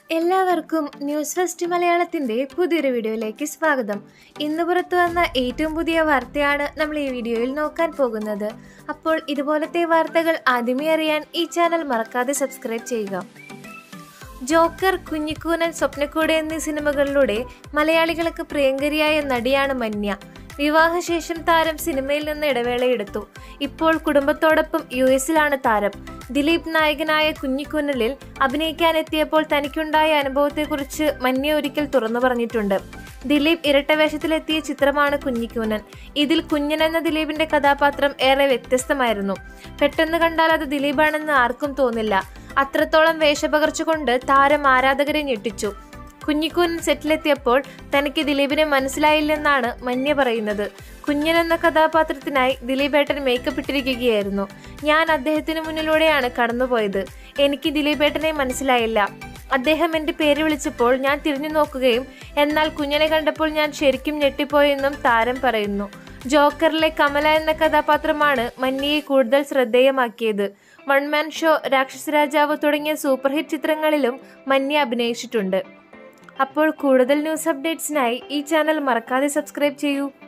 എല്ലാവർക്കും news first മലയാളത്തിന്റെ പുതിയൊരു വീഡിയോയിലേക്ക് സ്വാഗതം ഇന്ന് പുറത്തു വന്ന ഏറ്റവും പുതിയ വാർത്തയാണ് നമ്മൾ ഈ വീഡിയോയിൽ നോക്കാൻ പോകുന്നത് അപ്പോൾ ഇതുപോലത്തെ വാർത്തകൾ ആദ്യമേ അറിയാൻ ഈ ചാനൽ മറക്കാതെ സബ്സ്ക്രൈബ് ചെയ്യുക ജോക്കർ കുഞ്ഞിക്കൂനൻ സ്വപ്നക്കൂട് എന്നീ സിനിമകളിലൂടെ മലയാളികൾക്ക് പ്രിയങ്കരിയായ നടിയാണ് മന്യ വിവാഹശേഷം താരം സിനിമയിൽ നിന്ന് ഇടവേളയെടുത്തു ഇപ്പോൾ കുടുംബത്തോടൊപ്പം യു എസിലാണ് താരം ദിലീപ് നായകനായ കുഞ്ഞിക്കുന്നലിൽ അഭിനയിക്കാനെത്തിയപ്പോൾ തനിക്കുണ്ടായ അനുഭവത്തെക്കുറിച്ച് മന്യ ഒരിക്കൽ തുറന്നു പറഞ്ഞിട്ടുണ്ട് ദിലീപ് ഇരട്ടവേഷത്തിലെത്തിയ ചിത്രമാണ് കുഞ്ഞിക്കൂനൻ ഇതിൽ കുഞ്ഞൻ എന്ന ദിലീപിന്റെ കഥാപാത്രം ഏറെ വ്യത്യസ്തമായിരുന്നു പെട്ടെന്ന് കണ്ടാൽ അത് ദിലീപാണെന്ന് ആർക്കും തോന്നില്ല അത്രത്തോളം വേഷപകർച്ച കൊണ്ട് താരം ആരാധകരെ ഞെട്ടിച്ചു കുഞ്ഞിക്കൂനൻ സെറ്റിലെത്തിയപ്പോൾ തനിക്ക് ദിലീപിനെ മനസ്സിലായില്ലെന്നാണ് മന്യ പറയുന്നത് കുഞ്ഞൻ എന്ന കഥാപാത്രത്തിനായി ദിലീപേട്ടൻ മേക്കപ്പ് ഇട്ടിരിക്കുകയായിരുന്നു ഞാൻ അദ്ദേഹത്തിന് മുന്നിലൂടെയാണ് കടന്നുപോയത് എനിക്ക് ദിലീപേട്ടനെ മനസ്സിലായില്ല അദ്ദേഹം എന്റെ പേര് വിളിച്ചപ്പോൾ ഞാൻ തിരിഞ്ഞു നോക്കുകയും എന്നാൽ കുഞ്ഞനെ കണ്ടപ്പോൾ ഞാൻ ശരിക്കും ഞെട്ടിപ്പോയെന്നും താരം പറയുന്നു ജോക്കറിലെ കമല എന്ന കഥാപാത്രമാണ് മന്യയെ കൂടുതൽ ശ്രദ്ധേയമാക്കിയത് വൺ മാൻ ഷോ രാക്ഷസ രാജാവ് തുടങ്ങിയ സൂപ്പർ ഹിറ്റ് ചിത്രങ്ങളിലും മന്യ അഭിനയിച്ചിട്ടുണ്ട് അപ്പോൾ കൂടുതൽ ന്യൂസ് അപ്ഡേറ്റ്സിനായി ഈ ചാനൽ മറക്കാതെ സബ്സ്ക്രൈബ് ചെയ്യൂ